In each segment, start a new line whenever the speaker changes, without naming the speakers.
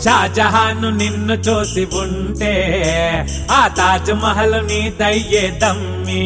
షాజహాన్ నిన్ను చూసి ఉంటే ఆ తాజ్ మహల్ నీ దయ్యే దమ్మి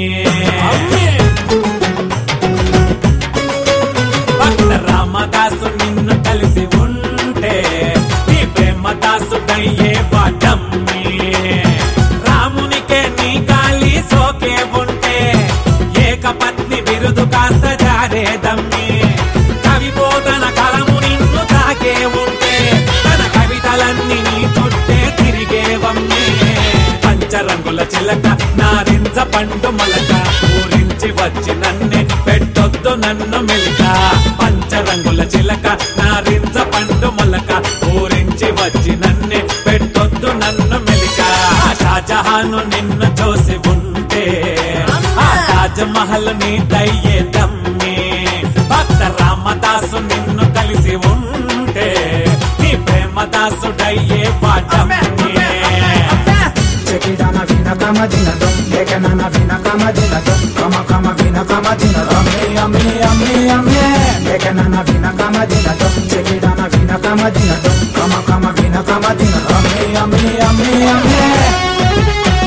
భక్త రామదాసు నిన్ను కలిసి ఉంటే నీ ప్రేమదాసు దయ్యే వాటమ్మి రామునికే నీ గాలి సోకే ఉంటే ఏకపత్ని బిరుదు కాస్త జారేదమ్మి కవి బోధన కలము నిన్ను తాకే ఉంటే తన కవితలన్నీ నీ చుట్టే తిరిగేవమ్మి పంచరంగుల చిలక నారింజ పండు మలక ఊరించి వచ్చి నన్నే పెట్టొద్దు నన్ను మెలిక పంచరంగుల చిలక నారింజ పండు మలక ఊరించి వచ్చి నన్నే పెట్టొద్దు నన్ను మెలిక ఆ షాజహాను నిన్ను చూసి ఉంటే ఆ తాజ్ మహల్ నీ దయ్యే దమ్మి భక్త రామదాసు నిన్ను కలిసి ఉంటే నీ ప్రేమదాసుడయ్యే వాటమ్మి
Chekidana vina kama dina dum, yekenana vina kama dina dum, kama kama vina kama dina dum, yummy yummy yummy. Yekenana vina kama dina dum, chekidana vina kama dina dum, kama kama vina kama dina dum, yummy yummy yummy.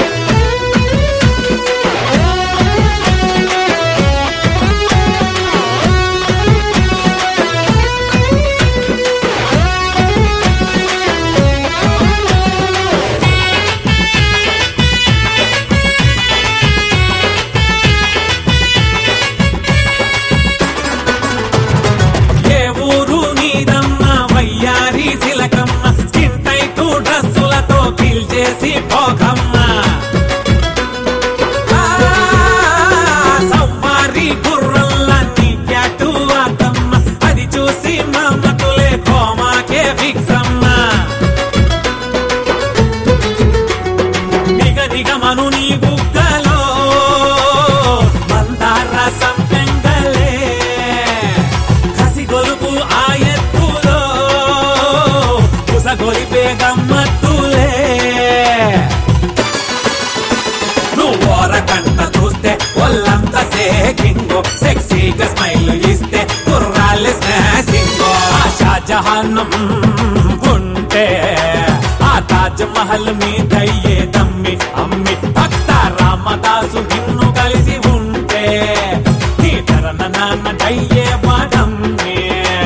ఏ ఊరు నీదమ్మ వయ్యారి సిలకమ్మ skin tight డ్రస్సులతో kill చేసి పోకమ్మ ఆ, సవ్వారి గుర్రల్లని క్యాటు ఆకమ్మ అది చూసి మమ్మతులే కోమాకే ఫిక్స్ అమ్మ నిగ నిగమను నీ బుగ్గలో మందార సంపెంగలే కసి గొలుపు ఆ ఎత్తులో కుసగొలిపే గమ్మత్తులే నువ్వు ఓరకంట చూస్తే ఒళ్ళంత సేకింగో సెక్సీగా స్మైల్ ఇస్తే కుర్రాళ్ళు స్నాసింగో ఆ షాజహాన్ ఉంటే ఆ తాజ్ మహల్ మీద అయ్యే దమ్మి అమ్మి భక్త రామదాసు నిన్ను కలిసి ఉంటే నీ తరన నాన్న డయ్యే వాడమ్మి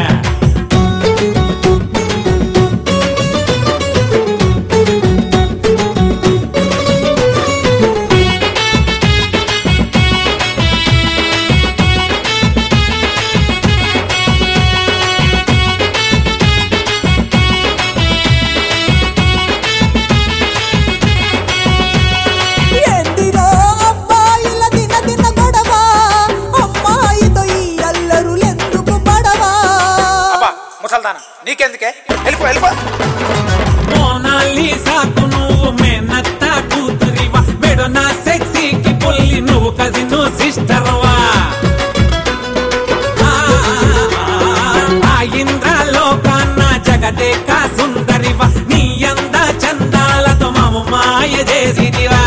ఎందిరో అబ్బాయిల దిన దిన గొడవ అమ్మాయితో ఈ అల్లరులెందుకు పడవా
అబ్బా ముసల్దానా నీకెందుకే వెళ్ళిపో వెళ్ళిపో
మోనాలిసాకు నువ్వు మేనత్త కూతురివా మెడు నా సెక్సీకి పుల్లి నువ్వు కజిను సిస్టర్వా ఆ ఇంద్రలో కన్నా జగదేక సుందరివా నీ అంద చందాలతో మాము మాయ చేసిదివా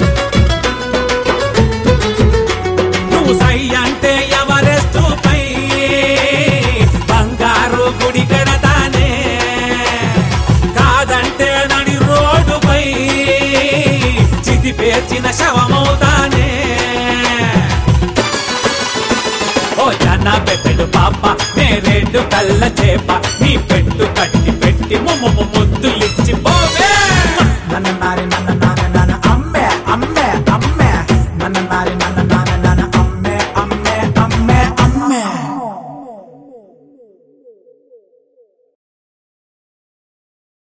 నువ్వు సై అంటే ఎవరెస్టు పై బంగారు గుడి కడతానే కాదంటే నడి రోడ్డుపై చితి పేర్చిన శవమవుతానే ఓ జన పెట్టెడు పాప నేరేడు కళ్ళ చేప నీ పెట్టు కట్టి పెట్టి ముమ్ము